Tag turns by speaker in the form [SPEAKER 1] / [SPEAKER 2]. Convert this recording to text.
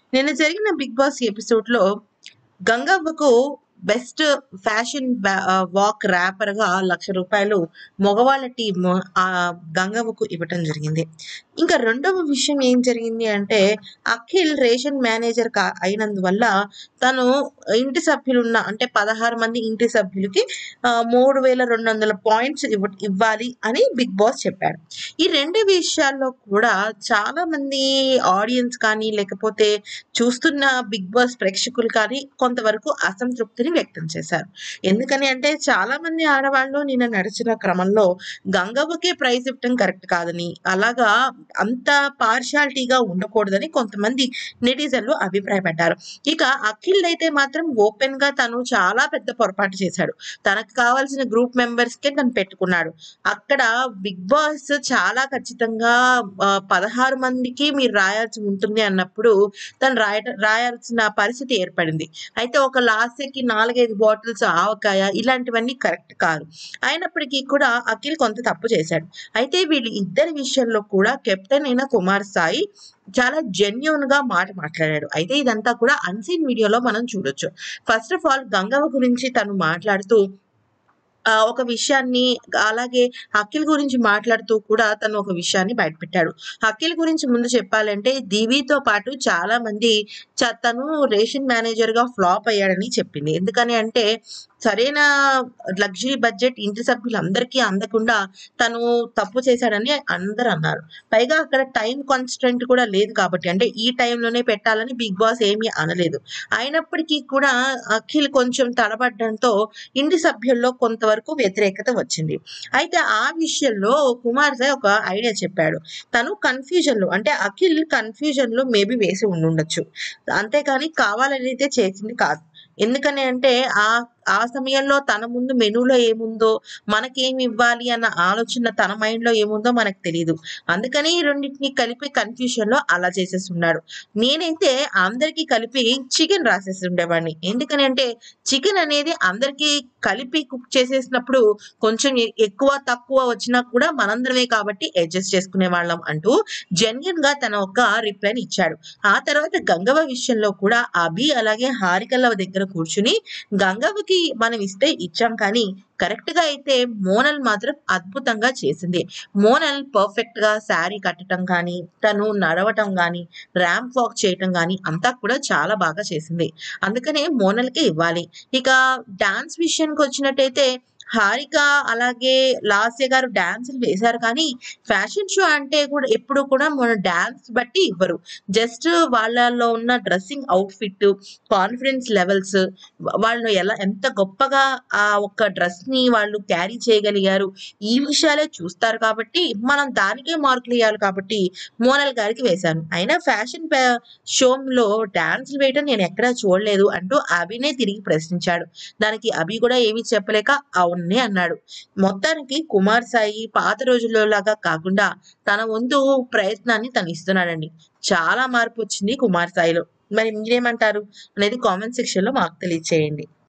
[SPEAKER 1] నిన్న జరిగిన big boss ఎపిసోడ్‌లో గంగవ్వకు బెస్ట్ ఫ్యాషన్ బ్యా ఆహ్, వాక్ ర్యాపర్‌గా రూ. 1,00,000 మగవాళ్ళ టీమ్ ఆహ్, గంగవ్వకు ఇవ్వటం జరిగింది. ఇంకా రెండవ విషయం ఏం జరిగింది అంటే, అఖిల్ రేషన్ మేనేజర్ క అయినందువల్ల తను ఇంటి సభ్యులున్న అంటే 16 మంది ఇంటి సభ్యులకి ఆహ్, 3,200 పాయింట్స్ ఇవ్వ ఇవ్వాలి అని బిగ్ బాస్ చెప్పాడు. ఈ 2 విషయాల్లో కూడా చాలామంది ఆడియన్స్ కానీ, లేకపోతే చూస్తున్న బిగ్ బాస్ ప్రేక్షకులు కానీ కొంతవరకు అసంతృప్తిని వ్యక్తం చేశారు. ఎందుకని అంటే చాలామంది ఆడవాళ్ళు నిన్న నడిచిన క్రమంలో గంగవ్వకే ప్రైజ్ ఇవ్వటం కరెక్ట్ కాదని, అలాగా అంత పార్షియాలిటీగా ఉండకూడదని కొంతమంది నెటిజన్లు అభిప్రాయపడ్డారు. ఇక అఖిల్ అయితే మాత్రం ఓపెన్‌గా తను చాలా పెద్ద పొరపాటు చేశాడు. తనకు కావాల్సిన గ్రూప్ మెంబర్స్‌కే తను పెట్టుకున్నాడు. అక్కడ బిగ్ బాస్ చాలా ఖచ్చితంగా ఆహ్, 16 మందికి మీరు రాయాల్సి ఉంటుంది అన్నప్పుడు తను రాయట రాయాల్సిన పరిస్థితి ఏర్పడింది. అయితే ఒక లాస్యకి 4, 5 బాటిల్స్ ఆవకాయ ఇలాంటివన్నీ కరెక్ట్ కాదు. అయినప్పటికీ కూడా అఖిల్ కొంత తప్పు చేశాడు. అయితే వీళ్ళు ఇద్దరి విషయంలో కూడా కెప్టెన్ అయిన కుమార్ సాయి చాలా జెన్యూన్‌గా మాట మాట్లాడాడు. అయితే ఇదంతా కూడా అన్‌సీన్ వీడియోలో మనం చూడొచ్చు. ఫస్ట్ ఆఫ్ ఆల్ గంగవ్వ గురించి తను మాట్లాడుతూ ఆహ్, ఒక విషయాన్ని అలాగే అఖిల్ గురించి మాట్లాడుతూ కూడా తను ఒక విషయాన్ని బయటపెట్టాడు. అఖిల్ గురించి ముందు చెప్పాలంటే దీవితో పాటు చాలామంది చ తను రేషన్ మేనేజర్‌గా ఫ్లాప్ అయ్యాడని చెప్పింది. ఎందుకని అంటే సరైన లగ్జరీ బడ్జెట్ ఇంటి సభ్యులందరికీ అందకుండా తను తప్పు చేశాడని అందరూ అన్నారు. పైగా అక్కడ టైమ్ కాన్స్టెంట్ కూడా లేదు కాబట్టి అంటే ఈ టైంలోనే పెట్టాలని బిగ్ బాస్ ఏమీ అనలేదు. అయినప్పటికీ కూడా అఖిల్ కొంచెం తడబడ్డంతో ఇంటి సభ్యుల్లో కొంతవరకు వ్యతిరేకత వచ్చింది. అయితే ఆ విషయంలో కుమార్ సాయి ఒక ఐడియా చెప్పాడు. తను కన్‌ఫ్యూజన్‌లో అంటే అఖిల్ కన్‌ఫ్యూజన్‌లో మేబీ వేసి ఉండుండొచ్చు. అంతేకాని కావాలని అయితే చేసింది కాదు. ఎందుకని అంటే ఆహ్, ఆ సమయంలో తన ముందు మెనూలో ఏముందో, మనకేమి ఇవ్వాలి అన్న ఆలోచన తన మైండ్‌లో ఏముందో మనకు తెలీదు. అందుకని ఈ రెండిటిని కలిపి కన్‌ఫ్యూజన్‌లో అలా చేసేసున్నాడు. నేనైతే అందరికీ కలిపి చికెన్ రాసేసి ఉండేవాడిని. ఎందుకని అంటే చికెన్ అనేది అందరికీ కలిపి కుక్ చేసేసినప్పుడు కొంచెం ఎ ఎక్కువ, తక్కువ వచ్చినా కూడా మనందరమే కాబట్టి అడ్జస్ట్ చేసుకునేవాళ్ళం అంటూ జెన్యూన్‌గా తన ఒక రిప్లైని ఇచ్చాడు. ఆ తర్వాత గంగవ్వ విషయంలో కూడా అభి అలాగే హారికల దగ్గర కూర్చొని గంగవ్వకి మనం ఇస్తే ఇచ్చాం కానీ కరెక్ట్‌గా అయితే మోనల్ మాత్రం అద్భుతంగా చేసింది. మోనల్ పర్ఫెక్ట్‌గా శారీ కట్టటం కానీ, తను నడవటం గానీ, ర్యాంప్ వాక్ చేయటం గానీ అంతా కూడా చాలా బాగా చేసింది. అందుకనే మోనల్‌కే ఇవ్వాలి. ఇక డాన్స్ విషయానికొచ్చినట్టయితే హారిక అలాగే లాస్య గారు డాన్సులు వేశారు కానీ ఫ్యాషన్ షో అంటే కూడా ఎప్పుడు కూడా మన డాన్స్ బట్టి ఇవ్వరు. జస్ట్ వాళ్ళలో ఉన్న డ్రెస్సింగ్ అవుట్‌ఫిట్, కాన్ఫిడెన్స్ లెవెల్స్ వాళ్ళు ఎలా ఎంత గొప్పగా ఆ ఒక్క డ్రెస్‌ని వాళ్ళు క్యారీ చేయగలిగారు. ఈ విషయాలే చూస్తారు కాబట్టి మనం దానికే మార్కులియ్యాలి కాబట్టి మోనల్ గారికి వేశాను. అయినా ఫ్యాషన్ ప షోలో డాన్సులు వేయటం నేను ఎక్కడా చూడలేదు అంటూ అభినే తిరిగి ప్రశ్నించాడు. దానికి అభి కూడా ఏమీ చెప్పలేక అవుననే అన్నాడు. మొత్తానికి కుమార్ సాయి పాత రోజుల్లో లాగా కాకుండా తన వంతు ప్రయత్నాన్ని తను ఇస్తున్నాడండి. చాలా మార్పొచ్చింది కుమార్ సాయిలో. మరి మీరేమంటారు అనేది కామెంట్ సెక్షన్‌లో మాకు తెలియచేయండి.